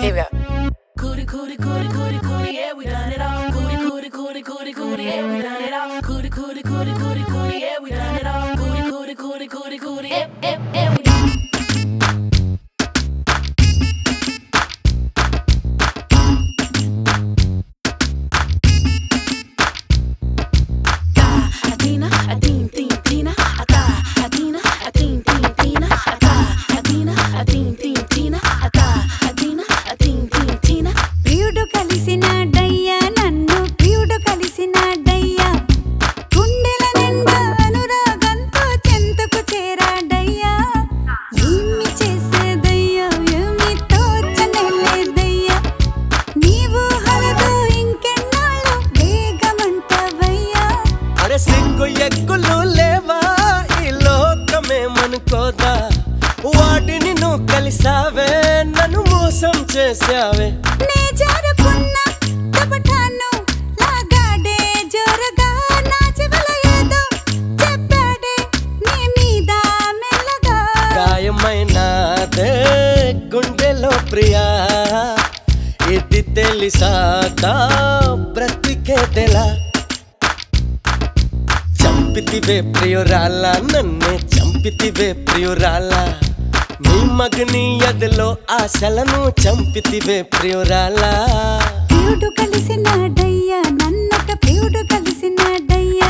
Here we go. Cootie, cootie, cootie, cootie, cootie, yeah, we done it all. Cootie, cootie, cootie, cootie, cootie, yeah, we done it all. Cootie, cootie, cootie, cootie, cootie, yeah, we done it all. Cootie, cootie, cootie, cootie, cootie, yeah, yeah, yeah, we done it. Atina, atin, tin, tina, ata, atina, atin, tin, tina, ata, atina, atin, tin, tina, ata, atina, atin, tin, tina. ప్రియుడు కలిసినాడయ్యా నన్ను ప్రియుడు కలిసినాడయ్యా గుండెల నిండా అనురాగంతో చెంతకు చేరాడయ్యా ఏమి చేసేదయ్యా ఏమి తోచనేలేదయ్యా నీవు హలదు ఇంకెన్నాళ్ళు వేగమంటవయ్యా అరే సిగ్గు ఎగ్గులు లేవా ఈ లోకమేమనుకోదా వాటిని నువ్వు కలిసావే నన్ను మోసం చేసావే నే జారుకున్న కపటాను లాగాడే జోరుగా నా చెవుల ఏదో చెప్పాడే నీ మీద మెల్లగా గాయమైనాదే గుండెలో ప్రియా ఇది తెలిసాక బ్రతికేదెలా చంపితివే ప్రియురాల నన్నే చంపితివే ప్రియురాల నీ మగని ఎదలో ఆశలను చంపితివే ప్రియురాల ప్రియుడు కలిసినాడయ్యా నన్నొక ప్రియుడు కలిసినాడయ్యా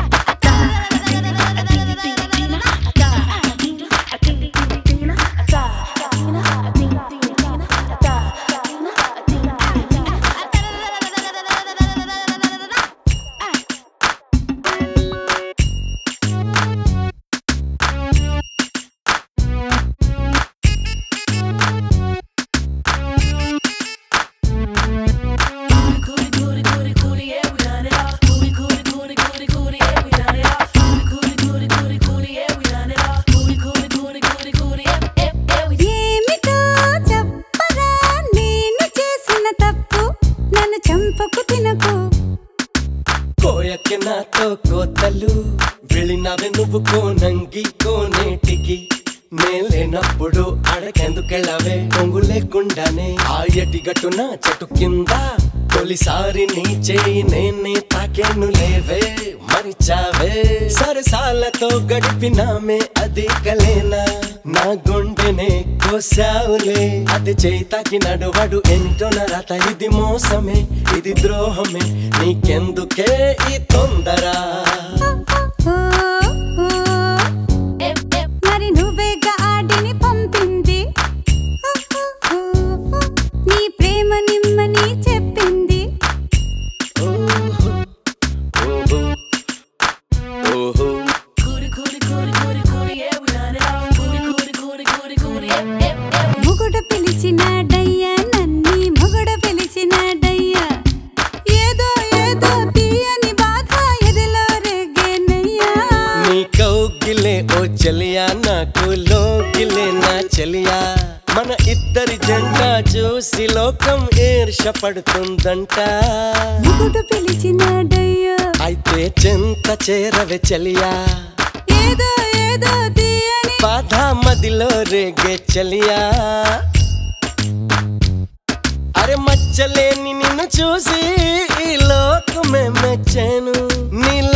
ఏమిటో చెప్పరా నేను చేసిన తప్పు నన్ను చంపకు తినకు కోయకి నాతో కోతలు వెళ్ళినవి నువ్వు కోనంగి కోనేటికి నేలేనప్పుడు అడకెందుకెళ్ళవే పొంగు లేకుండానే ఆ ఎటిగట్టున చెట్టు కింద తొలిసారి నీ చేయి నేనే తాకేను లేవే మరిచావే సరసాలతో గడిపినామే అది కలేనా నా గుండెనే కోసావులే అది చేయి తాకి నడువడు ఎంటో నరత ఇది మోసమే ఇది ద్రోహమే నీకెందుకే ఈ తొందర ఓ, ఓ, మరి నువ్వేగా ఆడిని పంపింది ఓ, ఓ, ఓ, నీ ప్రేమ నిమ్మని చెప్పింది ఓహో, ఓహో, ఓహో. మొగుడు పిలిచినాడయ్యా నన్ని మొగుడు పిలిచినాడయ్యా ఏదో ఏదో తీయని బాధ ఎదలో రేగేనయ్యా నీ కౌగిలే ఓ చెలియా నాకు లోగిలే నా చెలియా మన ఇద్దరి జంట చూసి లోకం ఈర్ష పడుతుందంట మొగుడు పిలిచినాడయ్యా అయితే చెంత చేరవే చెలియా ఏదో ఏదో తీయని బాధ మదిలో రేగే చెలియా అరే మచ్చలేని నిన్ను చూసి ఈ లోకమే మెచ్చాను నీలో